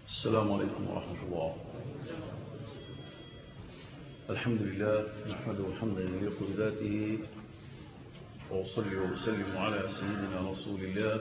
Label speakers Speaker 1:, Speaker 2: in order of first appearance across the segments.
Speaker 1: السلام عليكم ورحمة الله الحمد لله نحمده حمدا يليق بذاته وأصلي وأسلم على سيدنا رسول الله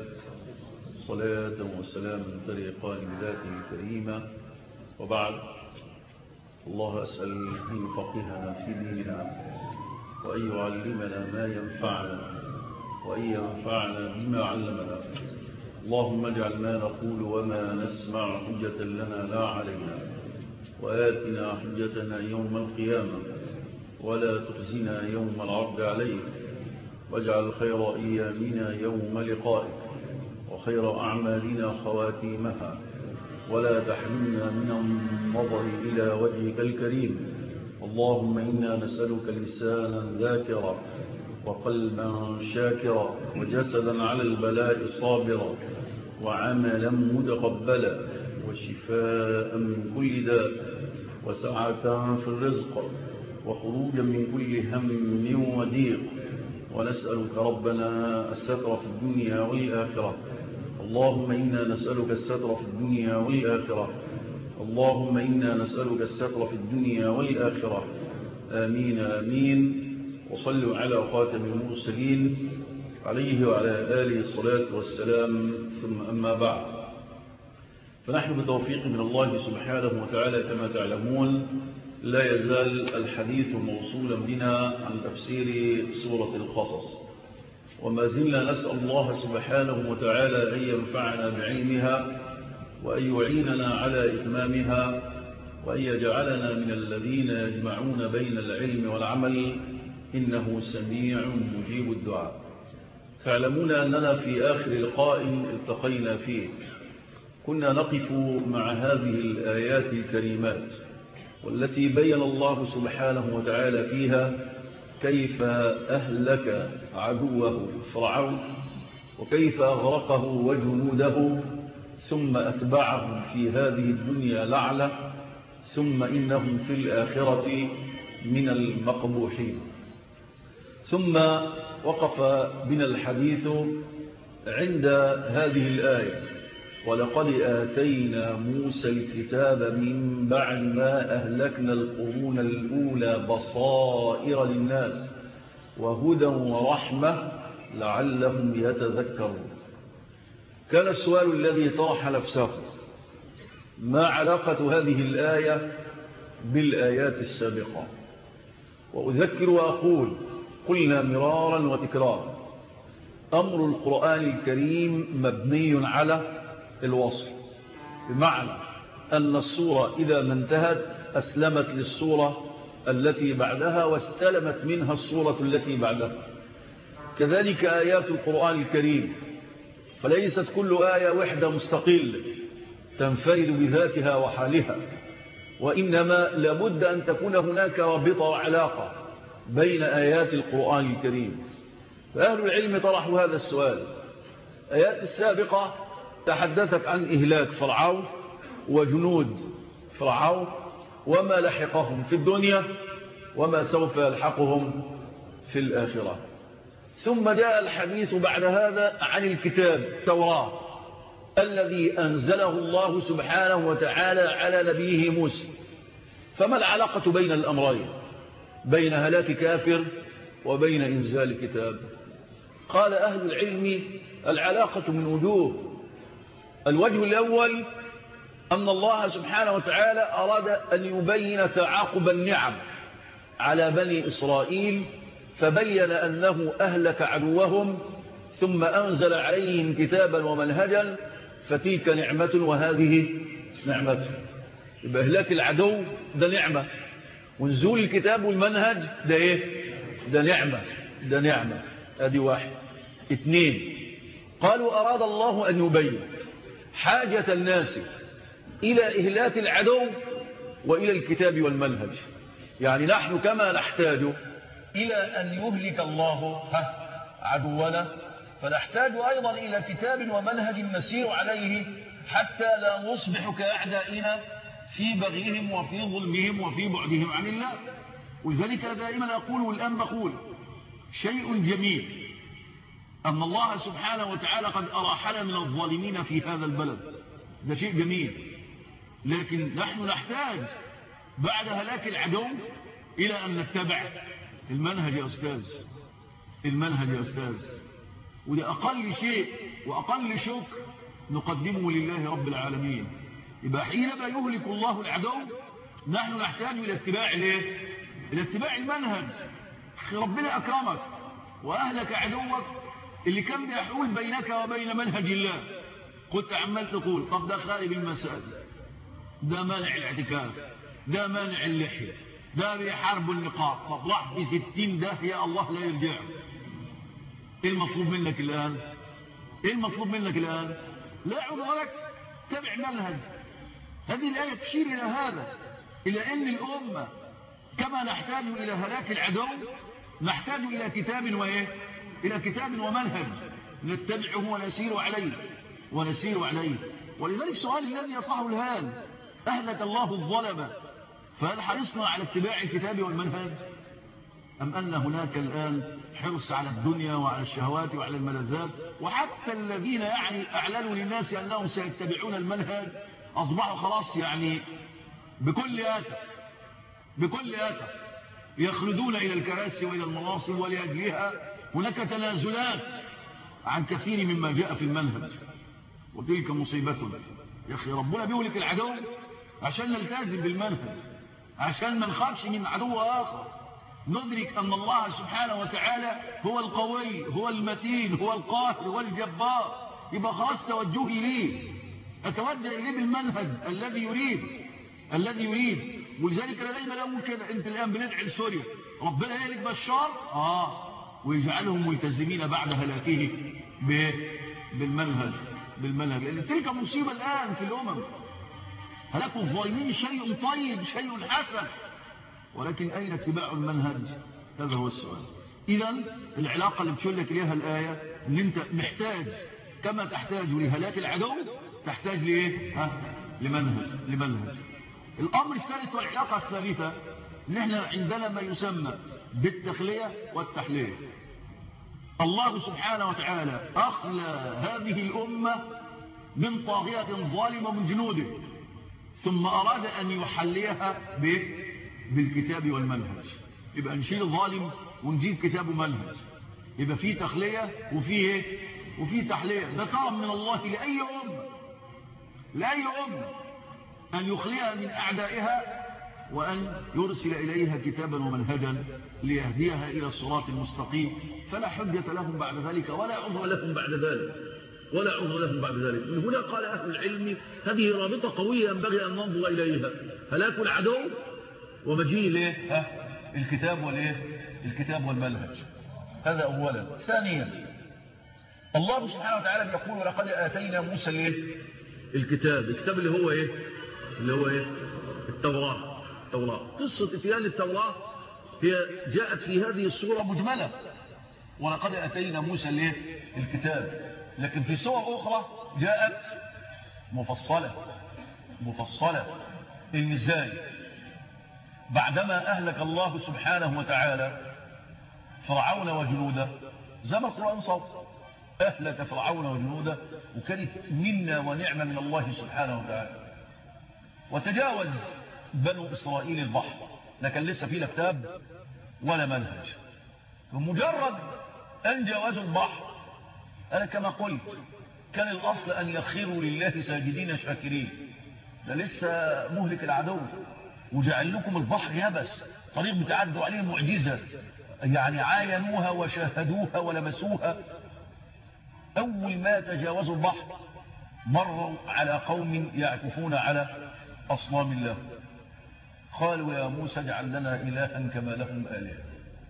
Speaker 1: صلاة وسلام تليقان بذاته الكريمة وبعد الله أسأل أن يفقهنا في ديننا وأن يعلمنا ما ينفعنا وأن ينفعنا بما علمنا اللهم اجعل ما نقول وما نسمع حجة لنا لا علينا وآتنا حجتنا يوم القيامة ولا تخزنا يوم العرض عليك واجعل خير أيامنا يوم لقائك وخير أعمالنا خواتيمها ولا تحرمنا من النظر إلى وجهك الكريم اللهم إنا نسألك لسانا ذاكرا وقلبا شاكرا وجسدا على البلاء صابرا وعملا متقبلا وشفاء من كل داء وسعة في الرزق وخروجا من كل هم وضيق ونسألك ربنا الستر في الدنيا والآخرة اللهم إنا نسألك الستر في الدنيا والآخرة اللهم إنا نسألك الستر في الدنيا والآخرة آمين آمين وصلوا على خاتم المرسلين عليه وعلى آله الصلاة والسلام ثم أما بعد فنحن بتوفيق من الله سبحانه وتعالى كما تعلمون لا يزال الحديث موصولا بنا عن تفسير سورة القصص وما زلنا نسأل الله سبحانه وتعالى أن ينفعنا بعلمها وأن يعيننا على إتمامها وأن يجعلنا من الذين يجمعون بين العلم والعمل إنه سميع مجيب الدعاء تعلمون أننا في آخر لقاء التقينا فيه كنا نقف مع هذه الآيات الكريمات والتي بين الله سبحانه وتعالى فيها كيف أهلك عدوه فرعون وكيف أغرقه وجنوده ثم أتبعهم في هذه الدنيا لعلة ثم إنهم في الآخرة من المقبوحين ثم وقف بنا الحديث عند هذه الآية ولقد آتينا موسى الكتاب من بعد ما أهلكنا القرون الأولى بصائر للناس وهدى ورحمة لعلهم يتذكرون كان السؤال الذي طرح نفسه ما علاقة هذه الآية بالآيات السابقة وأذكر وأقول قلنا مرارا وتكرارا أمر القرآن الكريم مبني على الوصل بمعنى أن الصورة إذا ما انتهت أسلمت للصورة التي بعدها واستلمت منها الصورة التي بعدها كذلك آيات القرآن الكريم فليست كل آية وحدة مستقلة تنفرد بذاتها وحالها وإنما لابد أن تكون هناك رابطة وعلاقة بين آيات القرآن الكريم فأهل العلم طرحوا هذا السؤال آيات السابقة تحدثت عن إهلاك فرعون وجنود فرعون وما لحقهم في الدنيا وما سوف يلحقهم في الآخرة ثم جاء الحديث بعد هذا عن الكتاب التوراة الذي أنزله الله سبحانه وتعالى على نبيه موسى فما العلاقة بين الأمرين بين هلاك كافر وبين إنزال كتاب قال أهل العلم العلاقة من وجوه الوجه الأول أن الله سبحانه وتعالى أراد أن يبين تعاقب النعم على بني إسرائيل فبين أنه أهلك عدوهم ثم أنزل عليهم كتابا ومنهجا فتلك نعمة وهذه نعمة يبقى إهلاك العدو ده نعمة ونزول الكتاب والمنهج ده إيه ده نعمة ده نعمة ادي واحد اثنين قالوا أراد الله أن يبين حاجة الناس إلى إهلاك العدو وإلى الكتاب والمنهج يعني نحن كما نحتاج إلى أن يهلك الله عدونا فنحتاج أيضا إلى كتاب ومنهج نسير عليه حتى لا نصبح كأعدائنا في بغيهم وفي ظلمهم وفي بعدهم عن الله ولذلك دائما أقول والآن بقول شيء جميل أن الله سبحانه وتعالى قد أراحنا من الظالمين في هذا البلد ده شيء جميل لكن نحن نحتاج بعد هلاك العدو إلى أن نتبع المنهج يا أستاذ المنهج يا أستاذ وده أقل شيء وأقل شكر نقدمه لله رب العالمين يبقى حينما يهلك الله العدو نحن نحتاج إلى اتباع الايه إلى اتباع المنهج ربنا أكرمك وأهلك عدوك اللي كان بيحول بينك وبين منهج الله كنت عمال تقول طب ده خارب المساجد ده مانع الاعتكاف ده مانع اللحية ده بيحارب النقاب طب راح في ستين ده يا الله لا يرجع ايه المطلوب منك الآن ايه المطلوب منك الآن لا عذر لك تبع منهج هذه الآية تشير إلى هذا إلى أن الأمة كما نحتاج إلى هلاك العدو نحتاج إلى كتاب وإيه إلى كتاب ومنهج نتبعه ونسير عليه ونسير عليه ولذلك السؤال الذي يطرحه الآن أهلك الله الظلم فهل حرصنا على اتباع الكتاب والمنهج أم أن هناك الآن حرص على الدنيا وعلى الشهوات وعلى الملذات وحتى الذين يعني أعلنوا للناس أنهم سيتبعون المنهج أصبحوا خلاص يعني بكل أسف بكل أسف يخلدون إلى الكراسي وإلى المناصب ولأجلها هناك تنازلات عن كثير مما جاء في المنهج وتلك مصيبة يا أخي ربنا بيهلك العدو عشان نلتزم بالمنهج عشان ما نخافش من عدو آخر ندرك أن الله سبحانه وتعالى هو القوي هو المتين هو القاهر هو الجبار يبقى خلاص توجهي ليه أتوجه إليه بالمنهج الذي يريد الذي يريد ولذلك أنا دايما أقول كده أنت الآن بندعي لسوريا ربنا يهلك بشار آه ويجعلهم ملتزمين بعد هلاكه بالمنهج بالمنهج لأن تلك مصيبة الآن في الأمم هلاك الظالمين شيء طيب شيء حسن ولكن أين اتباع المنهج هذا هو السؤال إذا العلاقة اللي بتشير لك إليها الآية أن أنت محتاج كما تحتاج لهلاك العدو تحتاج لإيه ها؟ لمنهج لمنهج الأمر الثالث والعلاقة الثالثة ان احنا عندنا ما يسمى بالتخلية والتحلية الله سبحانه وتعالى أخلى هذه الأمة من طاغية ظالمة من جنوده ثم أراد أن يحليها بالكتاب والمنهج يبقى نشيل الظالم ونجيب كتاب ومنهج يبقى فيه تخلية وفيه ايه وفيه تحلية ده كرم من الله لأي أم لأي أم أن يخليها من أعدائها وأن يرسل إليها كتابا ومنهجا ليهديها إلى الصراط المستقيم فلا حجة لهم بعد ذلك ولا عذر لهم بعد ذلك ولا عذر لهم بعد ذلك من هنا قال أهل العلم هذه رابطة قوية ينبغي أن ننظر إليها هلاك العدو ومجيء ليه الكتاب والإيه الكتاب والمنهج هذا أولا ثانيا الله سبحانه وتعالى يقول ولقد آتينا موسى الايه الكتاب الكتاب اللي هو ايه اللي هو ايه التوراة التوراة قصة اتيان التوراة هي جاءت في هذه الصورة مجملة ولقد أتينا موسى الايه الكتاب لكن في صور أخرى جاءت مفصلة مفصلة إن ازاي بعدما أهلك الله سبحانه وتعالى فرعون وجنوده زي ما القرآن صوت أهلك فرعون وجنوده وكانت منا ونعمة من الله سبحانه وتعالى وتجاوز بنو إسرائيل البحر لكن لسه فيه لا كتاب ولا منهج بمجرد أن جاوزوا البحر أنا كما قلت كان الأصل أن يخيروا لله ساجدين شاكرين ده لسه مهلك العدو وجعل لكم البحر يبس طريق بتعدوا عليه معجزة يعني عاينوها وشاهدوها ولمسوها أول ما تجاوزوا البحر مروا على قوم يعكفون على أصنام الله قالوا يا موسى اجعل لنا إلها كما لهم آلهة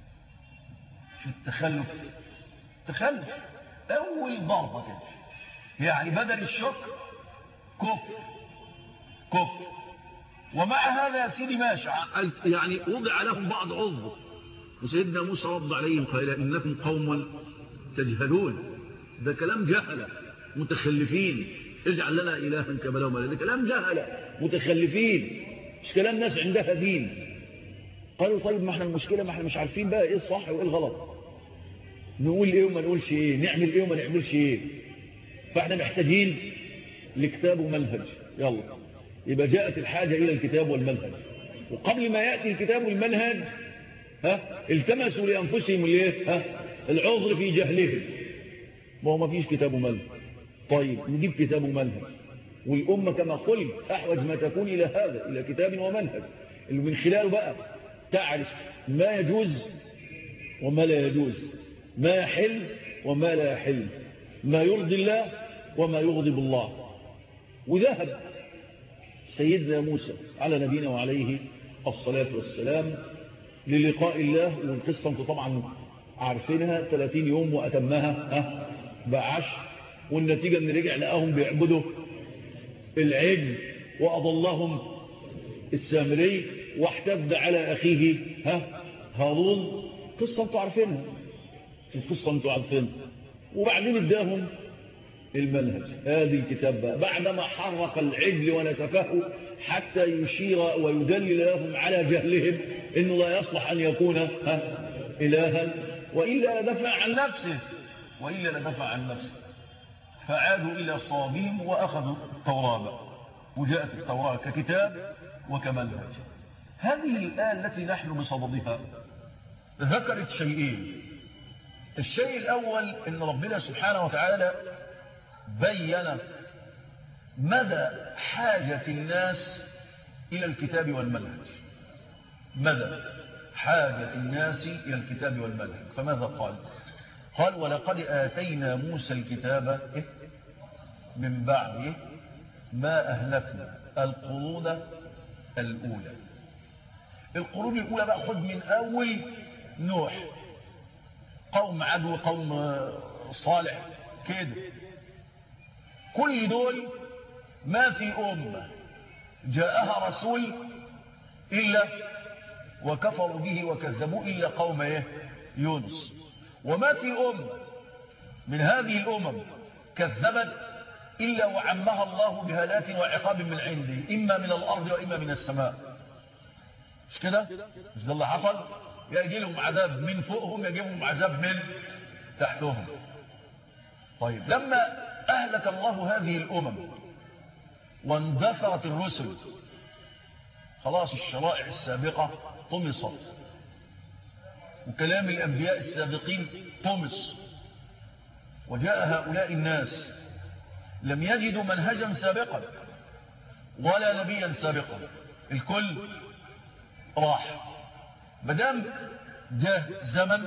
Speaker 1: في التخلف تخلف أول ضربة كده يعني بدل الشكر كفر كفر ومع هذا يا سيدي ماشي يعني وضع لهم بعض عضو وسيدنا موسى رد عليهم قال إنكم قوم تجهلون ده كلام جهلة متخلفين اجعل لنا إلها كما لهم ده كلام جهلة متخلفين مش كلام ناس عندها دين قالوا طيب ما احنا المشكلة ما احنا مش عارفين بقى ايه الصح وايه الغلط نقول ايه وما نقولش ايه نعمل ايه وما نعملش ايه فاحنا محتاجين لكتاب ومنهج يلا يبقى جاءت الحاجة إلى الكتاب والمنهج وقبل ما يأتي الكتاب والمنهج ها التمسوا لأنفسهم الايه ها العذر في جهلهم ما هو ما فيش كتاب ومنهج طيب نجيب كتاب ومنهج والأمة كما قلت أحوج ما تكون إلى هذا إلى كتاب ومنهج اللي من خلاله بقى تعرف ما يجوز وما لا يجوز ما يحل وما لا يحل ما يرضي الله وما يغضب الله وذهب سيدنا موسى على نبينا وعليه الصلاة والسلام للقاء الله والقصة انتم طبعا عارفينها 30 يوم وأتمها ها بعش والنتيجة ان رجع لقاهم بيعبدوا العجل وأضلهم السامري واحتد على أخيه ها هارون قصة انتم عارفينها القصة انتم عارفينها وبعدين اداهم المنهج هذه الكتاب بقى بعدما حرق العجل ونسفه حتى يشير ويدلل لهم على جهلهم انه لا يصلح ان يكون ها الها والا لدفع عن نفسه والا لدفع عن نفسه فعادوا الى صابهم واخذوا التوراه بقى وجاءت التوراه ككتاب وكمنهج هذه الايه التي نحن بصددها ذكرت شيئين الشيء الاول ان ربنا سبحانه وتعالى بين مدى حاجة الناس إلى الكتاب والمنهج مدى حاجة الناس إلى الكتاب والمنهج فماذا قال قال ولقد آتينا موسى الكتاب إيه؟ من بعد إيه؟ ما أهلكنا القرون الأولى القرون الأولى بقى خد من أول نوح قوم عدو قوم صالح كده كل دول ما في أمة جاءها رسول إلا وكفروا به وكذبوا إلا قوم إيه؟ يونس وما في أمة من هذه الأمم كذبت إلا وعمها الله بهلاك وعقاب من عنده إما من الأرض وإما من السماء مش كده؟ مش ده اللي حصل؟ يجي لهم عذاب من فوقهم يجي لهم عذاب من تحتهم طيب لما أهلك الله هذه الأمم واندثرت الرسل خلاص الشرائع السابقة طمست وكلام الأنبياء السابقين طمس وجاء هؤلاء الناس لم يجدوا منهجا سابقا ولا نبيا سابقا الكل راح مدام جاء زمن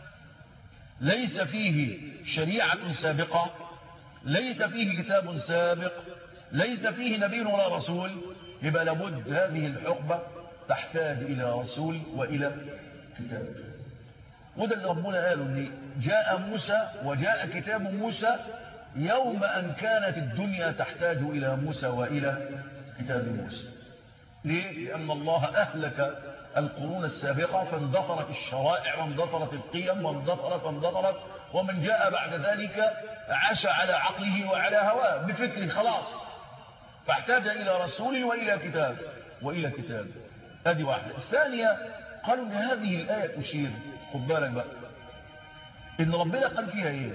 Speaker 1: ليس فيه شريعة سابقة ليس فيه كتاب سابق ليس فيه نبي ولا رسول يبقى لابد هذه الحقبة تحتاج إلى رسول وإلى كتاب وده اللي ربنا قاله ان جاء موسى وجاء كتاب موسى يوم أن كانت الدنيا تحتاج إلى موسى وإلى كتاب موسى ليه؟ لأن الله أهلك القرون السابقة فاندثرت الشرائع واندثرت القيم واندثرت واندثرت ومن جاء بعد ذلك عاش على عقله وعلى هواه بفكر خلاص فاحتاج إلى رسول وإلى كتاب وإلى كتاب هذه واحدة الثانية قالوا ان هذه الآية تشير خد بالك بقى إن ربنا قال فيها إيه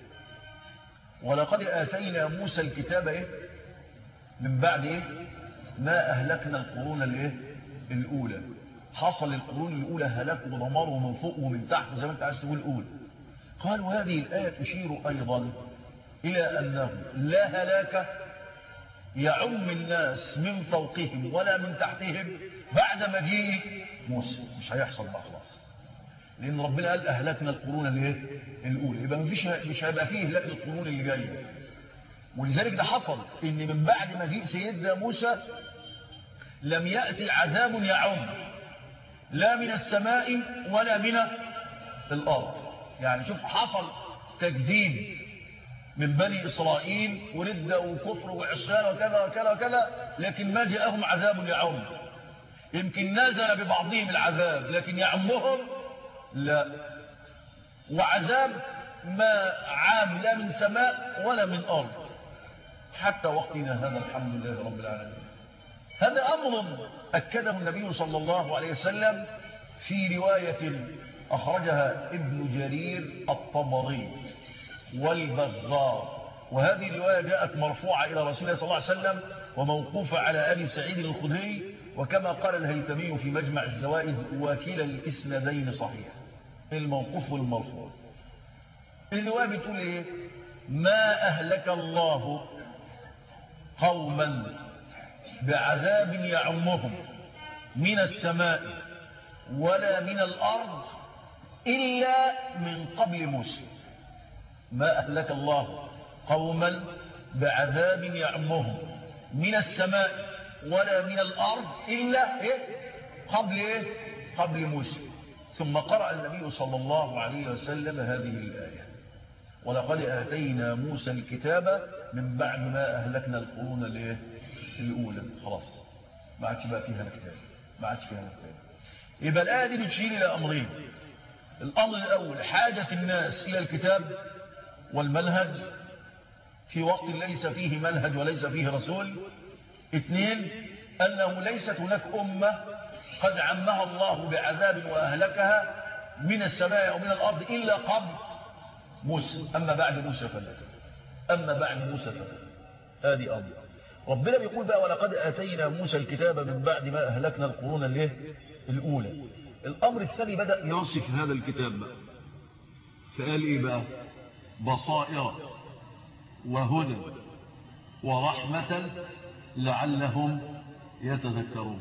Speaker 1: ولقد آتينا موسى الكتاب إيه من بعد إيه ما أهلكنا القرون الإيه الأولى حصل القرون الأولى هلاك ودمار من فوق ومن تحت زي ما أنت عايز تقول الأولى قالوا هذه الآية تشير أيضا إلى أنه لا هلاك يعم الناس من فوقهم ولا من تحتهم بعد مجيء موسى مش هيحصل بقى خلاص لأن ربنا قال أهلكنا القرون الايه الأولى يبقى مفيش مش هيبقى فيه هلاك القرون اللي جايه ولذلك ده حصل إن من بعد مجيء سيدنا موسى لم يأتي عذاب يعم لا من السماء ولا من الأرض يعني شوف حصل تكذيب من بني إسرائيل وردة وكفر وعصيان وكذا وكذا وكذا لكن ما جاءهم عذاب يعم يمكن نزل ببعضهم العذاب لكن يعمهم لا وعذاب ما عام لا من سماء ولا من أرض حتى وقتنا هذا الحمد لله رب العالمين هذا أمر أكده النبي صلى الله عليه وسلم في رواية أخرجها ابن جرير الطبري والبزار وهذه الرواية جاءت مرفوعة إلى رسول الله صلى الله عليه وسلم
Speaker 2: وموقوفة على أبي سعيد الخدري وكما قال الهيثمي في مجمع الزوائد وكلا الإسندين صحيح الموقوف والمرفوع الرواية بتقول إيه ما أهلك الله قوما بعذاب يعمهم من السماء ولا من الأرض إلا من قبل موسى ما أهلك الله قوما بعذاب يعمهم من السماء ولا من الأرض إلا إيه؟ قبل إيه؟ قبل موسى ثم قرأ النبي صلى الله عليه وسلم هذه الآية ولقد آتينا موسى الكتاب من بعد ما أهلكنا القرون الإيه؟ الأولى خلاص ما عادش بقى فيها الكتاب ما عادش فيها الكتاب يبقى الآية دي بتشير إلى أمرين الأمر الأول حاجة الناس إلى الكتاب والمنهج في وقت ليس فيه منهج وليس فيه رسول اثنين أنه ليست هناك أمة قد عمها الله بعذاب وأهلكها من السماء ومن الأرض إلا قبل موسى أما بعد موسى فلا أما بعد موسى فلا هذه أمر ربنا بيقول بقى ولقد آتينا موسى الكتاب من بعد ما أهلكنا القرون الايه الأولى الأمر الثاني بدأ يصف هذا الكتاب بقى فقال إيه بقى بصائر وهدى ورحمة لعلهم يتذكرون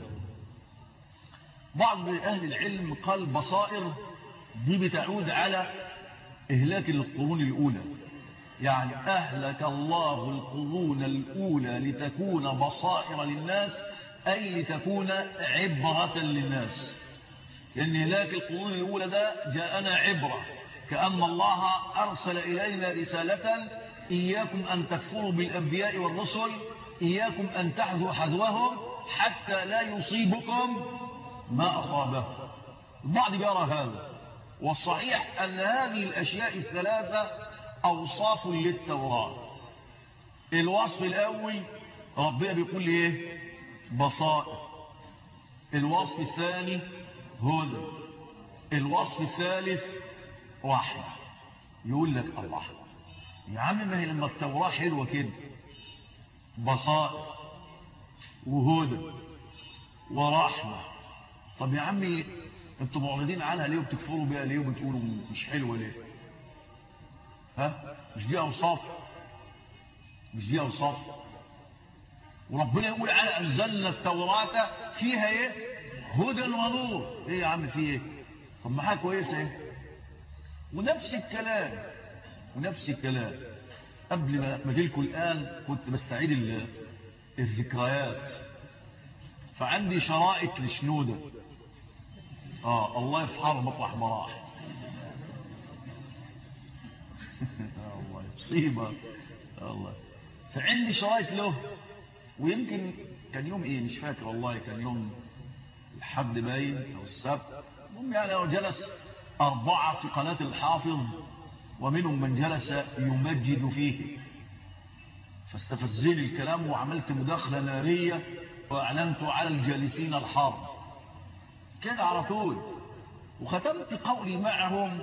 Speaker 2: بعض أهل العلم قال بصائر دي بتعود على إهلاك القرون الأولى يعني أهلك الله القرون الأولى لتكون بصائر للناس أي لتكون عبرة للناس لأن إهلاك القرون الأولى ده جاءنا عبرة كأن الله أرسل إلينا رسالة إياكم أن تكفروا بالأنبياء والرسل إياكم أن تحذوا حذوهم حتى لا يصيبكم ما أصابه البعض يرى هذا والصحيح أن هذه الأشياء الثلاثة أوصاف للتوراة الوصف الأول ربنا بيقول إيه بصائر الوصف الثاني هدى الوصف الثالث رحمة يقول لك الله يا عم ما هي لما التوراة حلوة كده بصائر وهدى ورحمة طب يا عمي انتوا معرضين عنها ليه وبتكفروا بيها ليه وبتقولوا مش حلوة ليه ها مش دي اوصاف مش دي اوصاف وربنا يقول على انزلنا التوراة فيها ايه هدى ونور ايه يا عم في ايه طب ما حاجه كويسه ايه ونفس الكلام ونفس الكلام قبل ما مجيلكم الآن كنت بستعيد الذكريات فعندي شرائط لشنودة آه الله يفحر مطرح مراح الله مصيبة الله فعندي شرائط له ويمكن كان يوم ايه مش فاكر والله كان يوم الحد باين او السبت المهم يعني لو جلس أربعة في قناة الحافظ ومنهم من جلس يمجد فيه فاستفزني الكلام وعملت مداخلة نارية وأعلنت على الجالسين الحرب كده على طول وختمت قولي معهم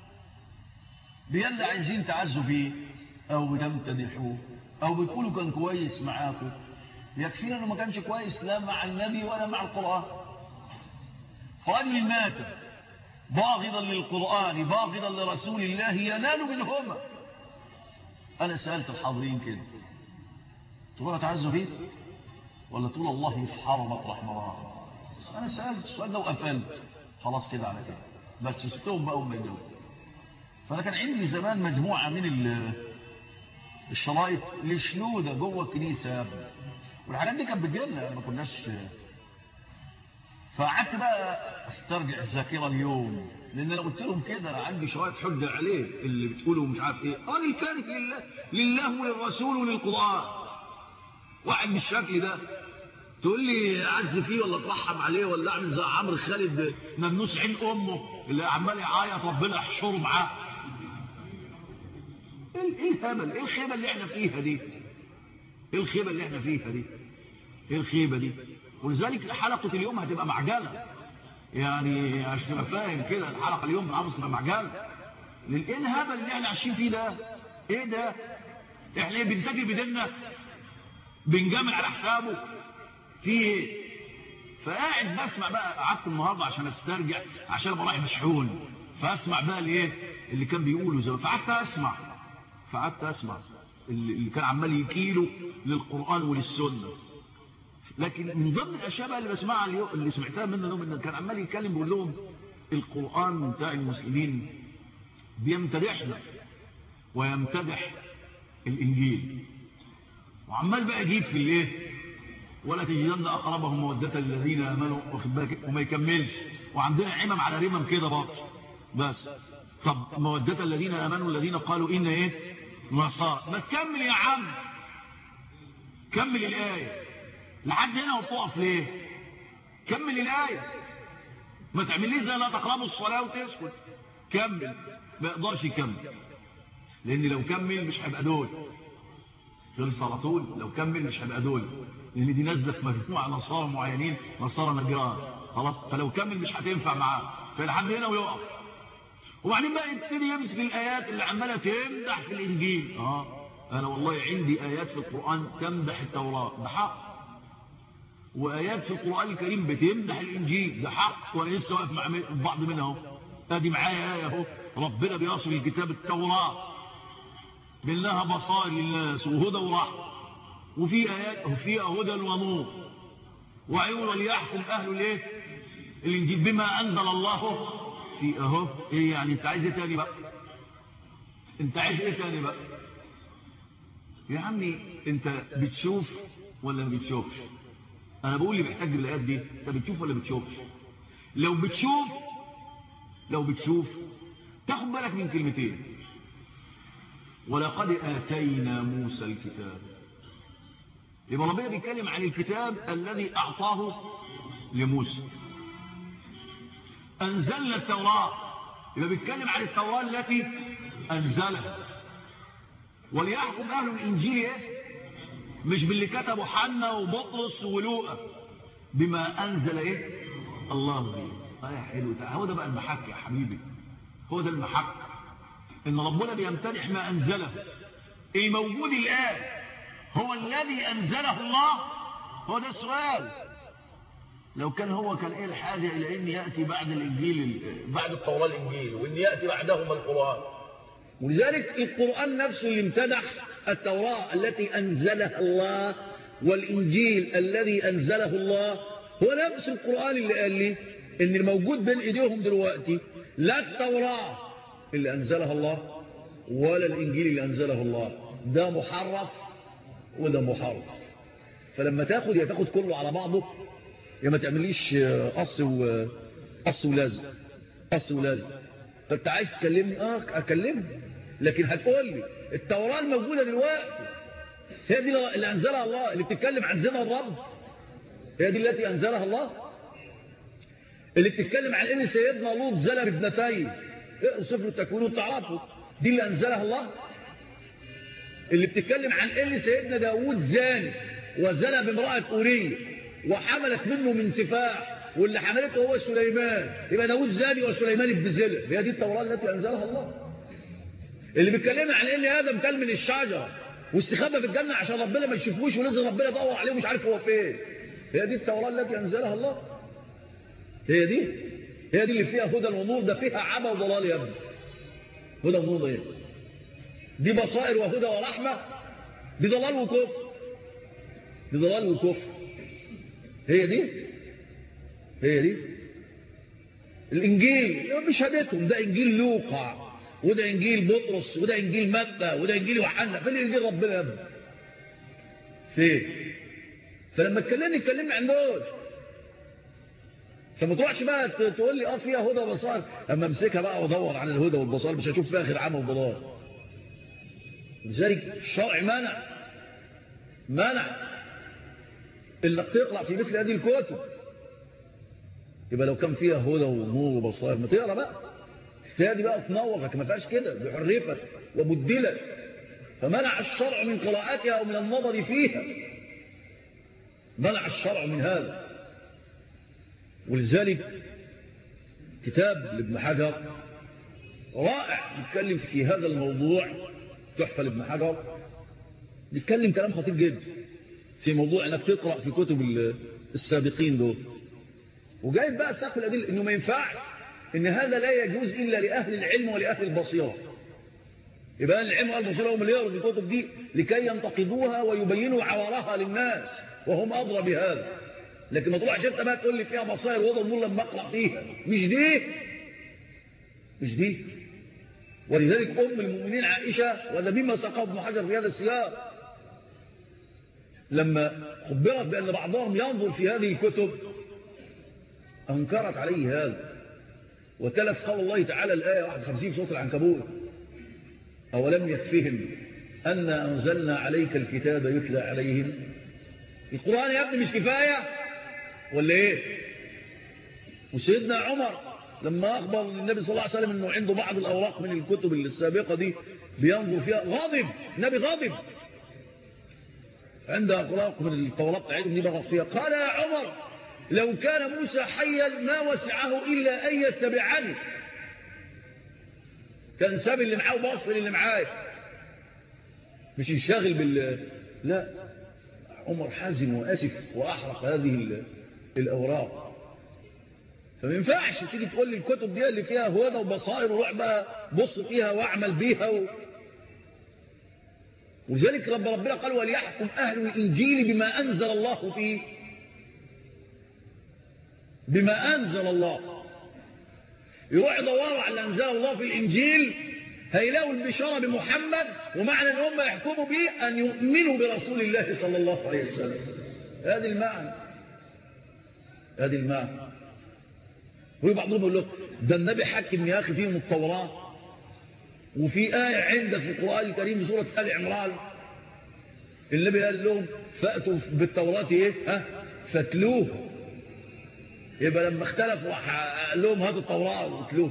Speaker 2: بيلا عايزين تعزوا فيه أو بتمتدحوه أو بتقولوا كان كويس معاكم يكفينا أنه ما كانش كويس لا مع النبي ولا مع القرآن فرجل مات باغضا للقرآن باغضا لرسول الله ينال منهما أنا سألت الحاضرين كده تقول تعزوا فيه ولا تقول الله يفحر مطرح مرار أنا سألت السؤال ده وقفلت خلاص كده على كده بس سبتهم بقى هم يجاوبوا فأنا كان عندي زمان مجموعة من الشرايط لشنودة جوه الكنيسة يا ابني والحاجات دي كانت بتجيلنا ما كناش فقعدت بقى استرجع الذاكره اليوم لان انا قلت لهم كده انا عندي شويه حجه عليه اللي بتقولوا مش عارف ايه راجل كارك لله لله وللرسول وللقران واحد بالشكل ده تقول لي اعز فيه ولا اترحم عليه ولا اعمل زي عمرو خالد ممنوس عين امه اللي عمال يعيط ربنا يحشره معاه ايه الهبل ايه الخيبه اللي احنا فيها دي ايه الخيبه اللي احنا فيها دي ايه الخيبه دي ولذلك حلقة اليوم هتبقى معجلة يعني عشان تبقى فاهم كده الحلقة اليوم عاوز تبقى معجلة لان ايه الهبل اللي احنا عايشين فيه ده ايه ده احنا ايه بنتاجر بديننا
Speaker 1: بنجامل على حسابه في ايه فقاعد بسمع بقى قعدت النهارده عشان استرجع عشان ابقى رايح مشحون فاسمع بقى الايه اللي كان بيقوله زي فقعدت اسمع فقعدت اسمع اللي اللي كان عمال يكيله للقران وللسنه لكن من ضمن الاشياء بقى اللي بسمعها اليوم اللي سمعتها منه اليوم انه كان عمال يتكلم بيقول لهم القران بتاع المسلمين بيمتدحنا ويمتدح الانجيل وعمال بقى يجيب في الايه ولا تجدن اقربهم موده الذين امنوا واخد بالك وما يكملش وعندنا عمم على رمم كده برضه بس طب موده الذين امنوا الذين قالوا ان ايه نصارى ما تكمل يا عم كمل الايه لحد هنا وتقف ليه كمل الايه ما تعمليش زي لا تقربوا الصلاه وتسكت كمل ما يقدرش يكمل لان لو كمل مش هيبقى دول خلص على طول لو كمل مش هيبقى دول لان دي نازله في مجموعه نصارى معينين نصارى نجران خلاص فلو كمل مش هتنفع معاه فلحد هنا ويقف وبعدين بقى يبتدي يمسك الايات اللي عماله تمدح في الانجيل اه انا والله عندي ايات في القران تمدح التوراه ده حق وايات في القران الكريم بتمدح الانجيل ده حق وانا لسه واقف مع بعض منها اهو ادي معايا ايه اهو ربنا بيصل الكتاب التوراه منها بصائر للناس وهدى ورحمه وفي ايات وفيها هدى ونور وعيون وليحكم اهل الايه الانجيل بما انزل الله في اهو ايه يعني انت عايز ايه تاني بقى انت عايز ايه تاني بقى يا عمي انت بتشوف ولا ما بتشوفش انا بقول لي محتاج الايات دي انت بتشوف ولا بتشوفش لو بتشوف لو بتشوف تاخد بالك من كلمتين ولقد آتينا موسى الكتاب يبقى ربنا بيتكلم عن الكتاب الذي أعطاه لموسى أنزلنا التوراة يبقى بيتكلم عن التوراة التي أنزلها وليحكم أهل الإنجيل إيه؟ مش باللي كتبوا حنا وبطرس ولوقا بما أنزل إيه الله فيه آه يا حلو هو ده بقى المحك يا حبيبي هو ده المحك إن ربنا بيمتدح ما أنزله الموجود الآن هو الذي أنزله الله هو ده السؤال لو كان هو كان إيه الحاجة إلى أن يأتي بعد الإنجيل بعد التوراة الإنجيل وأن يأتي بعدهما القرآن ولذلك القرآن نفسه اللي امتدح التوراة التي أنزلها الله والإنجيل الذي أنزله الله هو نفس القرآن اللي قال لي إن الموجود بين إيديهم دلوقتي لا التوراة اللي أنزلها الله ولا الإنجيل اللي أنزله الله ده محرف وده محرف فلما تاخد يا تاخد كله على بعضه يا ما تعمليش قص و قص ولازم قص ولازم فانت عايز تكلمني اه اكلمني لكن هتقول لي التوراة الموجودة دلوقتي هي دي اللي أنزلها الله اللي بتتكلم عن زنا الرب هي دي التي أنزلها الله اللي بتتكلم عن ان سيدنا لوط زنى بابنتين اقروا سفر التكوين وتعرفوا دي اللي أنزلها الله اللي بتتكلم عن ان سيدنا داوود زاني وزنى بامرأة أورية وحملت منه من سفاح واللي حملته هو سليمان يبقى داوود زاني وسليمان ابن زنا هي دي التوراة التي أنزلها الله اللي بيتكلم عن ان ادم كل من الشجره واستخبى في الجنه عشان ربنا ما يشوفوش ونزل ربنا يدور عليه ومش عارف هو فين هي دي التوراه التي انزلها الله هي دي هي دي اللي فيها هدى ونور ده فيها عمى وضلال يا ابني هدى ونور ايه دي بصائر وهدى ورحمه دي ضلال وكفر دي ضلال وكفر هي دي هي دي الانجيل بشهادتهم ده انجيل لوقا وده انجيل بطرس وده انجيل متى وده انجيل يوحنا فين انجيل ربنا يا ابني فين فلما اتكلمني اتكلمني عن دول فما تروحش بقى تقول لي اه فيها هدى وبصائر اما امسكها بقى وادور على الهدى والبصائر مش هشوف فيها غير عمى وضلال لذلك الشرع منع منع انك تقرا في مثل هذه الكتب يبقى لو كان فيها هدى ونور وبصائر ما تقرا بقى الحكايه دي بقى تنور لكن ما فيهاش كده دي حرفت وبدلت فمنع الشرع من قراءتها ومن النظر فيها منع الشرع من هذا ولذلك كتاب لابن حجر رائع يتكلم في هذا الموضوع تحفة لابن حجر يتكلم كلام خطير جدا
Speaker 2: في موضوع انك تقرأ في كتب السابقين دول وجايب بقى ساق الأدلة انه ما ينفعش ان هذا لا يجوز الا لأهل العلم ولأهل البصيرة يبقى أهل العلم وأهل البصيرة هم اللي يقروا في الكتب دي لكي ينتقدوها ويبينوا عوارها للناس وهم أضرى بهذا لكن ما تروحش انت بقى تقول لي فيها بصائر وضع النور لما اقرا فيها مش دي مش دي ولذلك ام المؤمنين عائشه وهذا مما سقط ابن حجر في هذا السياق لما خبرت بان بعضهم ينظر في هذه الكتب انكرت عليه هذا وتلف قول الله تعالى الايه 51 في سوره العنكبوت اولم يكفهم ان انزلنا عليك الكتاب يتلى عليهم القران يا ابني مش كفايه ولا ايه وسيدنا عمر لما اخبر النبي صلى الله عليه وسلم انه عنده بعض الاوراق من الكتب السابقه دي بينظر فيها غاضب النبي غاضب عنده اوراق من التوراه بتاعتهم دي بغض فيها قال يا عمر لو كان موسى حيا ما وسعه الا ان يتبعني كان ساب اللي معاه وبصر اللي معاه مش ينشغل بال لا عمر حزن واسف واحرق هذه الأوراق فما ينفعش تيجي تقول لي الكتب دي اللي فيها هدى وبصائر وروح بقى بص فيها واعمل بيها و... ولذلك رب ربنا قال وليحكم أهل الإنجيل بما أنزل الله فيه بما أنزل الله يروح يدوروا على اللي أنزل الله في الإنجيل هيلاقوا البشارة بمحمد ومعنى أن هم يحكموا به أن يؤمنوا برسول الله صلى الله عليه وسلم هذا المعنى هذه المعنى وبعضهم يقول لك ده النبي حكم يا أخي فيهم التوراة وفي آية عندك في القرآن الكريم سورة آل عمران النبي قال لهم فأتوا بالتوراة إيه ها فاتلوه يبقى لما اختلفوا راح قال لهم هاتوا التوراة واتلوه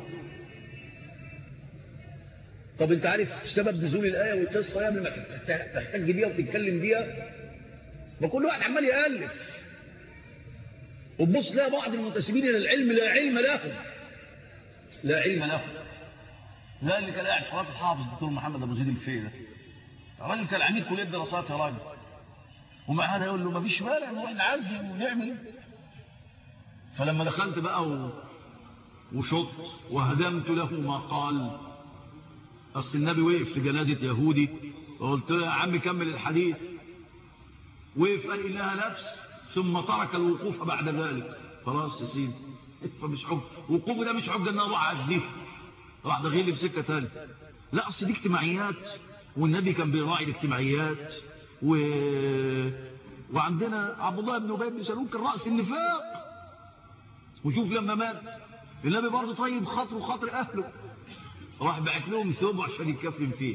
Speaker 2: طب انت عارف سبب نزول الآية والقصة قبل ما تحتاج بيها وتتكلم بيها ما كل واحد عمال يألف وتبص لها بعض المنتسبين الى العلم لا علم لهم لا علم لهم لا اللي كان قاعد في راتب الحافظ الدكتور محمد ابو زيد الفيه ده الراجل كان عميد كليه دراسات يا راجل ومع هذا يقول له ما فيش مانع نروح نعزم ونعمل فلما دخلت بقى و... وشط وهدمت له ما قال اصل النبي وقف في جنازه يهودي وقلت له يا عم كمل الحديث وقف قال انها نفس ثم ترك الوقوف بعد ذلك خلاص يا سيدي فمش حب وقوفه ده مش حجه ان انا اروح اعزيه راح داخل لي في سكه ثالثه لا اصل دي اجتماعيات والنبي كان بيراعي الاجتماعيات و... وعندنا عبد الله بن ابي بن سلول كان راس النفاق وشوف لما مات النبي برضه طيب خاطره خاطر اهله راح بعت لهم ثوب عشان يتكفن فيه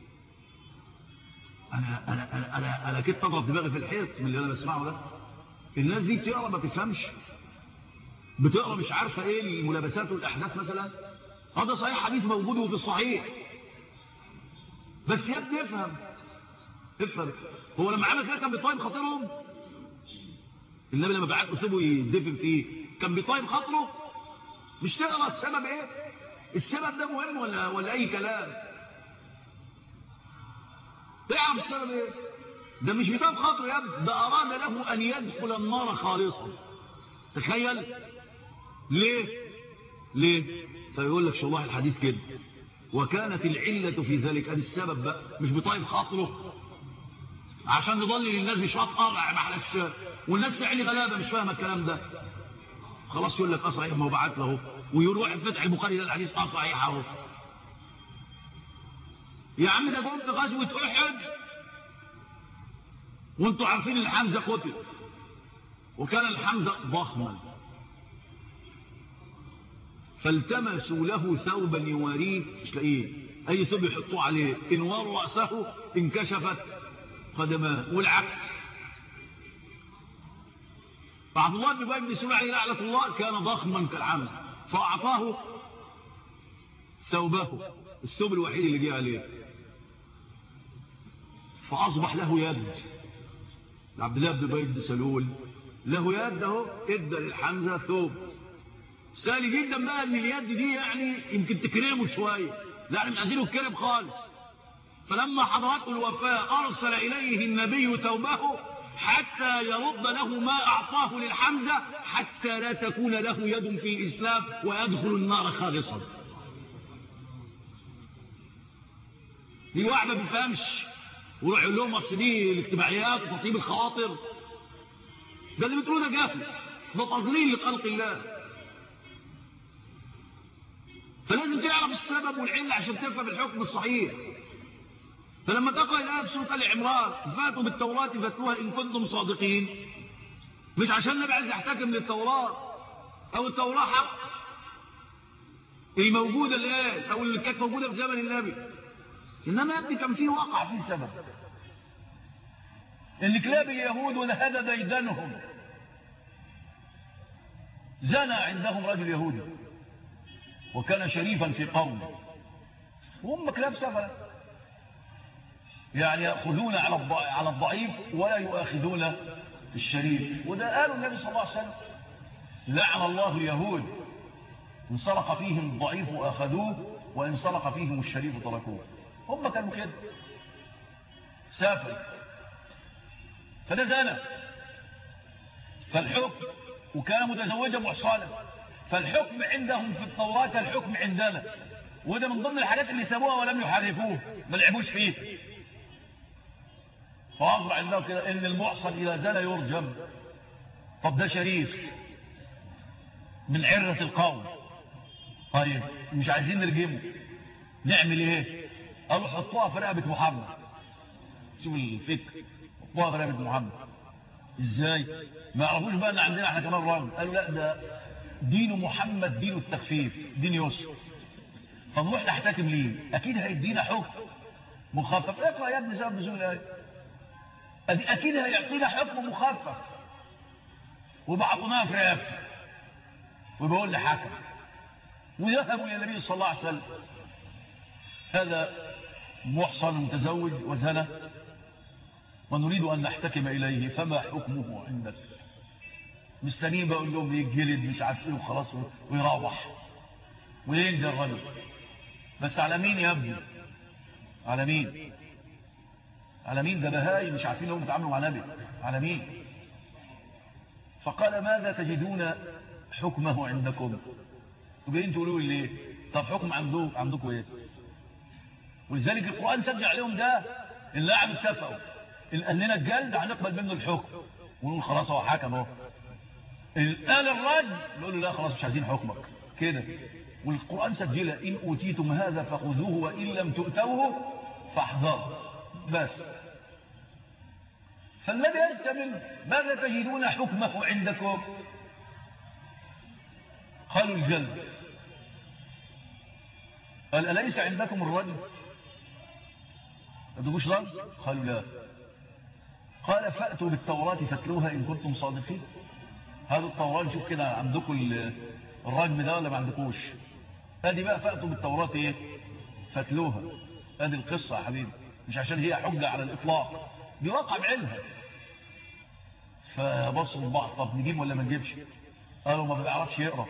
Speaker 2: انا انا انا انا, أنا كنت اضرب دماغي في الحيط من اللي انا بسمعه ده الناس دي بتقرا ما تفهمش بتقرا مش عارفه ايه الملابسات والاحداث مثلا هذا صحيح حديث موجود وفي الصحيح بس يا ابني افهم افهم هو لما عمل كده كان بيطيب خاطرهم النبي لما بعت اسلوبه يدفن فيه كان بيطيب خاطره مش تقرا السبب ايه السبب ده مهم ولا ولا اي كلام تعرف السبب ايه ده مش بيطيب خاطره يا ابني ده اراد له ان يدخل النار خالصا تخيل ليه ليه فيقول لك والله الحديث كده وكانت العلة في ذلك ادي السبب بقى مش بطيب خاطره عشان نضلل الناس مش هتقرع معلش والناس يعني غلابه مش فاهمه الكلام ده خلاص يقول لك اه صحيح ما هو بعت له ويروح فتح البخاري ده الحديث اه صحيح اهو يا عم ده جم في غزوه احد وانتوا عارفين ان حمزه قتل وكان الحمزه ضخما فالتمسوا له ثوبا يواريه مش لاقيه اي ثوب يحطوه عليه انوار راسه انكشفت قدماه والعكس فعبد الله بن ابي بن سلول عليه لعنه الله كان ضخما كالحمزه فاعطاه ثوبه الثوب الوحيد اللي جه عليه فاصبح له يد عبد الله بن ابي بن سلول له يد اهو ادى للحمزه ثوب سهل جدا بقى ان اليد دي يعني يمكن تكرمه شويه لا احنا مش عايزينه الكرم خالص فلما حضرته الوفاه ارسل اليه النبي ثوبه
Speaker 1: حتى يرد له ما أعطاه للحمزة حتى لا تكون له يد في الإسلام ويدخل النار خالصا دي واحد ما بيفهمش ويروح يقول لهم اصل دي الاجتماعيات وتطيب الخواطر ده اللي بتقوله ده جهل ده تضليل لخلق الله فلازم تعرف السبب والعلة عشان تفهم الحكم الصحيح فلما تقرأ الآية في سورة العمران فاتوا بالتوراة فاتوها إن كنتم صادقين مش عشان النبي عايز يحتكم للتوراة أو التوراة حق الموجودة الآن أو اللي كانت موجودة في زمن النبي إنما يا ابني كان فيه واقع فيه سبب
Speaker 2: اللي كلاب اليهود ولهذا ديدنهم زنى عندهم رجل يهودي وكان شريفا في قومه وهم كلاب سفلة يعني يأخذون على على الضعيف ولا يؤاخذون الشريف وده قالوا النبي صلى الله عليه وسلم لعن الله اليهود إن سرق فيهم الضعيف أخذوه وإن سرق فيهم الشريف تركوه هم كانوا كده سافر فده زنا فالحكم وكان متزوجا محصانا فالحكم عندهم في التوراة الحكم عندنا وده من ضمن الحاجات اللي سابوها ولم يحرفوه ما لعبوش فيه فأصبح عندهم كده إن المحصن إذا زنى يرجم طب ده شريف من عرة القوم طيب مش عايزين نرجمه نعمل ايه قالوا حطوها في رقبة محمد شوف الفكر حطوها في رقبة محمد ازاي ما يعرفوش بقى ان عندنا احنا كمان راجل قالوا لا ده دين محمد دين التخفيف دين يسر فنروح نحتكم ليه اكيد هيدينا حكم مخفف اقرا يا ابني سبب نزول الايه اكيد هيعطينا حكم مخفف وبعضناها في رقبته وبيقول لي حكم ويذهب الى النبي صلى الله عليه وسلم هذا محصن متزوج وزنى ونريد أن نحتكم إليه فما حكمه عندك مستنيين بقول لهم يجلد مش عارف ايه وخلاص ويروح وينجى الرجل بس على مين يا ابني على مين على مين ده بهاي مش عارفين هم يتعاملوا مع نبي على مين فقال ماذا تجدون حكمه عندكم وجايين تقولوا لي ليه طب حكم عندكم عندكم ايه ولذلك القرآن سجل عليهم ده اللي قعدوا اتفقوا اللي قال لنا الجلد هنقبل منه الحكم ونقول خلاص هو حكم اهو قال الرد نقول له لا خلاص مش عايزين حكمك كده والقرآن سجل إن أوتيتم هذا فخذوه وإن لم تؤتوه فاحذروا بس فالذي يستمر ماذا تجدون حكمه عندكم قالوا الجلد قال أليس عندكم الرجل ما تبوش رجل قالوا لا قال فأتوا بالتوراة فاتلوها إن كنتم صادقين هذا التوراة نشوف كده عندكم الرجم ده ولا ما عندكوش ادي بقى فأتوا بالتوراة ايه فاتلوها ادي القصة يا حبيبي مش عشان هي حجة على الإطلاق دي واقع بعلمها فبصوا لبعض طب نجيب ولا ما نجيبش قالوا ما بيعرفش يقرا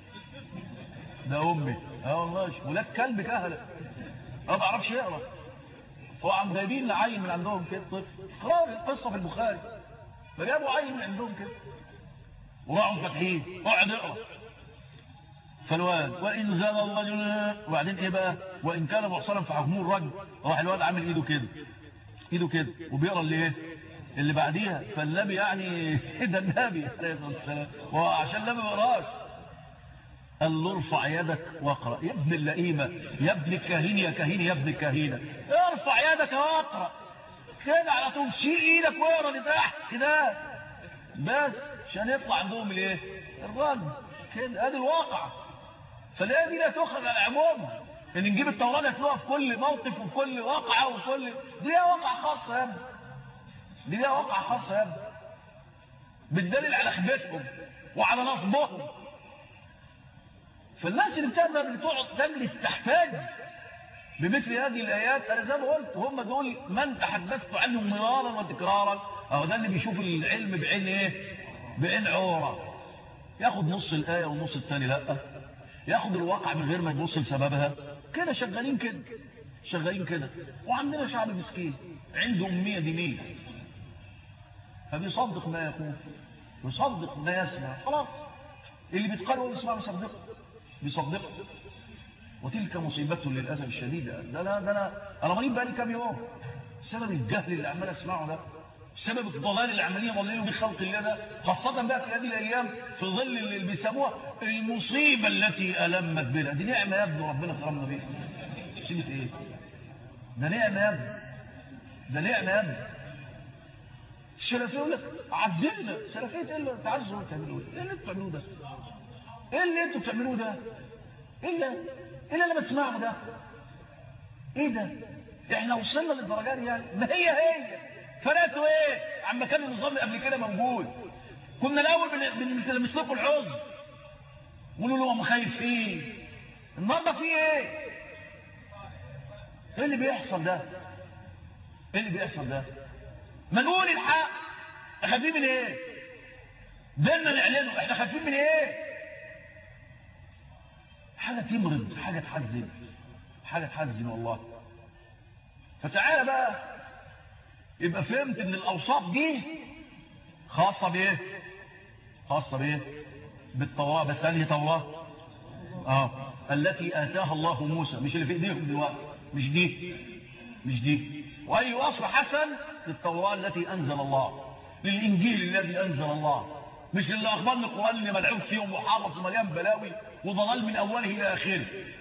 Speaker 2: ده امي اه والله ولاد كلب كهله ما بيعرفش يقرا فقام جايبين عيل من عندهم كده طفل قرار القصه في البخاري فجابوا عيل من عندهم كده وراحوا فاتحين اقعد اقرا فالواد وان زال الرجل وبعدين ايه بقى وان كان محصنا فحكمه الرجل راح الواد عامل ايده كده ايده كده وبيقرا اللي ايه اللي بعديها فالنبي يعني ده النبي عليه الصلاه والسلام وعشان النبي ما قراش قال له ارفع يدك واقرا يا ابن اللئيمه يا ابن الكاهين يا كاهين يا ابن الكاهينه ارفع يدك واقرا كده على طول شيل ايدك واقرا لتحت كده بس عشان يطلع عندهم الايه الرجل كده ادي الواقع فالايه دي لا تؤخذ على العموم ان نجيب التوراه نتلوها في كل موقف وفي كل واقعه وفي كل دي ليها واقع خاص يا ابني دي ليها واقع خاص يا ابني بالدليل على خبيتهم وعلى نصبهم فالناس اللي بتقدر اللي تقعد تجلس تحتاج بمثل هذه الآيات أنا زي ما قلت هم دول من تحدثت عنهم مرارا وتكرارا أهو ده اللي بيشوف العلم بعين إيه بعين عورة ياخد نص الآية والنص الثاني لا ياخد الواقع من غير ما يبص لسببها كده شغالين كده شغالين كده وعندنا شعب مسكين عنده أمية دينية فبيصدق ما يقول يصدق ما يسمع خلاص اللي بيتقال هو بيسمع بيصدقه بيصدقه وتلك مصيبته للاسف الشديد ده لا ده انا انا مريض بقالي كام يوم بسبب الجهل اللي عمال اسمعه ده بسبب الضلال اللي عمالين يضللوا بيه خلق الله ده خاصة بقى في هذه الأيام في ظل اللي بيسموها المصيبة التي ألمت بنا دي نعمة يا ابني ربنا كرمنا بيها مصيبة إيه؟ ده نعمة يا ابني ده نعمة يا ابني السلفية يقول لك عزلنا سلفية ايه اللي تعزوا تعملوه ايه اللي انتوا بتعملوه ده ايه اللي انتوا بتعملوه ده ايه اللي ايه اللي انا بسمعه ده ايه ده احنا وصلنا للدرجه دي يعني ما هي هي فرقتوا ايه عما كان النظام اللي قبل كده موجود كنا الاول بنلمس لكم العذر ونقول لهم خايف فيه النهارده في ايه ايه اللي بيحصل ده ايه اللي بيحصل ده ما نقول الحق خايفين من ايه ديننا نعلنه احنا خايفين من ايه حاجه تمرض حاجه تحزن حاجه تحزن والله فتعالى بقى يبقى فهمت ان الاوصاف دي خاصه بايه خاصه بايه بالتوراه بس هذه توراه اه التي اتاها الله موسى مش اللي في ايديهم دلوقتي مش دي مش دي واي وصف حسن للتوراه التي انزل الله للانجيل الذي انزل الله مش اللي اخبرنا القران اللي ملعوب فيه ومحرف ومليان بلاوي وضلال من اوله الى اخره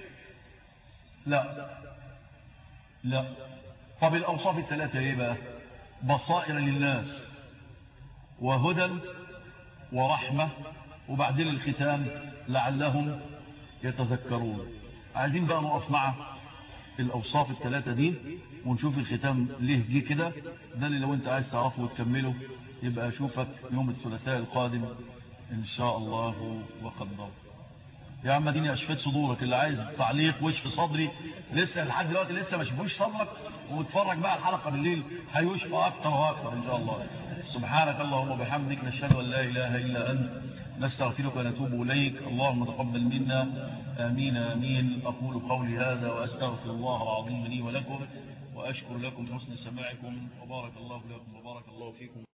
Speaker 2: لا لا طب الاوصاف الثلاثه ايه بقى بصائر للناس وهدى ورحمه وبعدين الختام لعلهم يتذكرون عايزين بقى نقف مع الأوصاف الثلاثة دي ونشوف الختام ليه جه كده ده اللي لو انت عايز تعرفه وتكمله يبقى اشوفك يوم الثلاثاء القادم ان شاء الله وقدر يا عم اديني اشفيت صدورك اللي عايز تعليق وشف صدري لسه لحد دلوقتي لسه ما شافوش صدرك واتفرج بقى الحلقه بالليل هيشفى اكتر واكتر ان شاء الله سبحانك اللهم وبحمدك نشهد ان لا اله الا انت نستغفرك ونتوب إليك اللهم تقبل منا آمين آمين أقول قولي هذا وأستغفر الله العظيم لي ولكم وأشكر لكم حسن سماعكم وبارك الله لكم وبارك الله فيكم